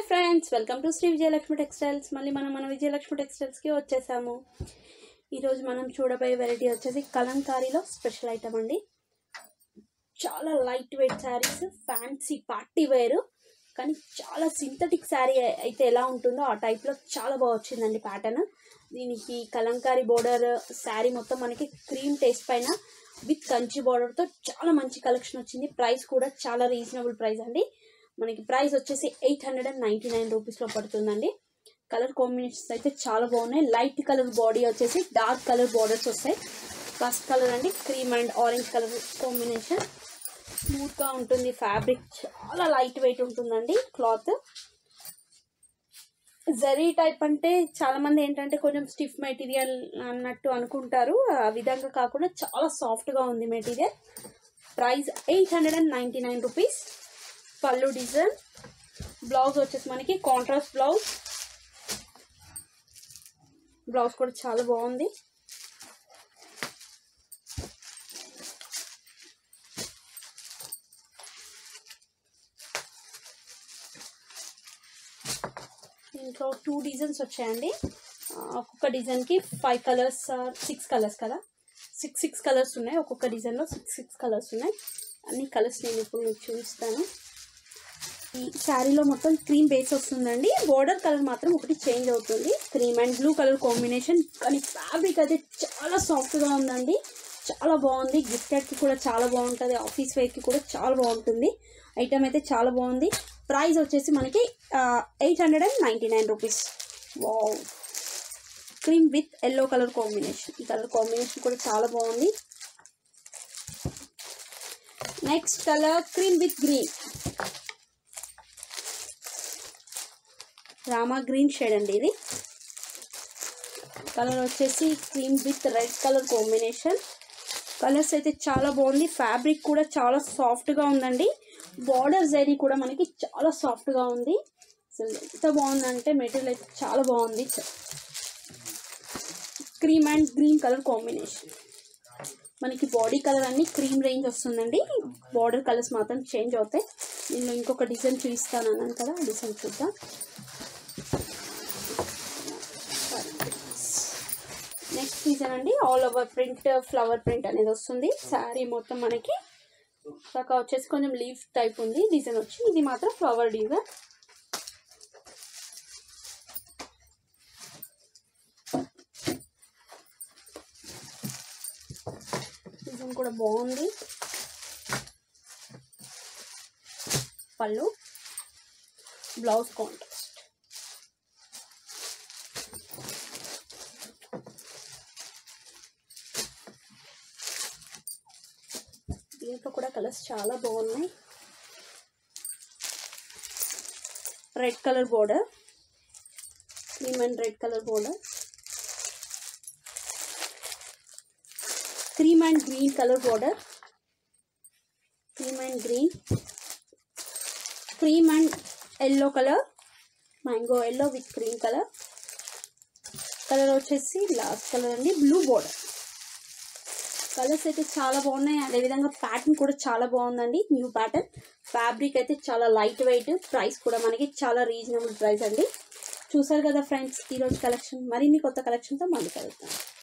friends welcome to Shri Vijayalakshmi textiles మళ్ళీ మనం మన విజయలక్ష్మి టెక్స్టైల్స్కి వచ్చేసాము ఈరోజు మనం చూడబోయే వెరైటీ వచ్చేసి కలంకారీలో స్పెషల్ ఐటమ్ అండి చాలా light weight saris fancy party wear కానీ చాలా సింథటిక్ శారీ అయితే ఎలా ఉంటుందో ఆ టైప్లో చాలా బాగా వచ్చిందండి ప్యాటర్న్ దీనికి కలంకారీ బోర్డర్ శారీ మొత్తం మనకి క్రీమ్ టేస్ట్ పైన విత్ కంచి బోర్డర్తో చాలా మంచి కలెక్షన్ వచ్చింది ప్రైస్ కూడా చాలా రీజనబుల్ ప్రైస్ అండి మనకి ప్రైస్ వచ్చేసి eight hundred and ninety nine రూపీస్లో పడుతుందండి కలర్ కాంబినేషన్స్ అయితే చాలా బాగున్నాయి లైట్ కలర్ బాడీ వచ్చేసి డార్క్ కలర్ బార్డర్స్ వస్తాయి ఫస్ట్ కలర్ అండి cream and orange colour combination స్మూత్గా ఉంటుంది ఫ్యాబ్రిక్ చాలా లైట్ వెయిట్ ఉంటుందండి క్లాత్ జరీ టైప్ అంటే చాలా మంది ఏంటంటే కొంచెం స్టిఫ్ మెటీరియల్ అన్నట్టు అనుకుంటారు ఆ విధంగా కాకుండా చాలా సాఫ్ట్గా ఉంది material price eight hundred and ninety nine rupees పళ్ళు డిజైన్ బ్లౌజ్ వచ్చేసి మనకి కాంట్రాస్ట్ బ్లౌజ్ బ్లౌజ్ కూడా చాలా బాగుంది దీంట్లో టూ డిజైన్స్ వచ్చాయండి ఆ, ఒక్కొక్క డిజైన్కి ఫైవ్ కలర్స్ సిక్స్ కలర్స్ కదా సిక్స్ సిక్స్ కలర్స్ ఉన్నాయి ఒక్కొక్క డిజైన్లో సిక్స్ సిక్స్ కలర్స్ ఉన్నాయి అన్ని కలర్స్ నేను ఇప్పుడు మీకు చూపిస్తాను ఈ శారీలో మొత్తం క్రీమ్ బేస్ వస్తుందండి బోర్డర్ కలర్ మాత్రం ఒకటి చేంజ్ అవుతుంది cream and blue colour combination కానీ ఫ్యాబ్రిక్ అయితే చాలా సాఫ్ట్గా ఉందండి చాలా బాగుంది గిఫ్టెడ్కి కూడా చాలా బాగుంటుంది ఆఫీస్ వేర్కి కూడా చాలా బాగుంటుంది ఐటమ్ అయితే చాలా బాగుంది ప్రైస్ వచ్చేసి మనకి eight hundred and ninety nine rupees wow cream with yellow colour combination ఈ కలర్ కాంబినేషన్ కూడా చాలా బాగుంది next colour cream with green Rama green shade అండి ఇది కలర్ వచ్చేసి cream with red colour combination colours అయితే చాలా బాగుంది ఫ్యాబ్రిక్ కూడా చాలా సాఫ్ట్గా ఉందండి బార్డర్ జరీ కూడా మనకి చాలా సాఫ్ట్గా ఉంది అసలు ఎంత బాగుందంటే మెటీరియల్ అయితే చాలా బాగుంది cream and green colour combination మనకి బాడీ కలర్ అన్ని క్రీమ్ రేంజ్ వస్తుందండి బార్డర్ కలర్స్ మాత్రం చేంజ్ అవుతాయి నేను ఇంకొక డిజైన్ చూపిస్తాను అన్నాను కదా ఆ డిజైన్ చూద్దాం నెక్స్ట్ డిజైన్ అండి all over print flower print అనేది వస్తుంది శారీ మొత్తం మనకి దాకా వచ్చేసి కొంచెం లీఫ్ టైప్ ఉంది డిజైన్ వచ్చి ఇది మాత్రం ఫ్లవర్ డిజైన్ డిజైన్ కూడా బాగుంది పళ్ళు బ్లౌజ్ కాంట్రాస్ట్ దీంట్లో కూడా కలర్స్ చాలా బాగున్నాయి red colour border cream and red colour border cream and green colour border cream and green cream and yellow colour mango yellow with cream colour colour వచ్చేసి last colour అండి blue border colours అయితే చాలా బాగున్నాయి అదేవిధంగా pattern కూడా చాలా బాగుందండి new pattern fabric అయితే చాలా లైట్ వెయిట్ ప్రైస్ కూడా మనకి చాలా రీజనబుల్ ప్రైస్ అండి చూసారు కదా ఫ్రెండ్స్ ఈరోజు కలెక్షన్ మరిన్ని కొత్త కలెక్షన్తో మళ్ళీ కలుగుతాం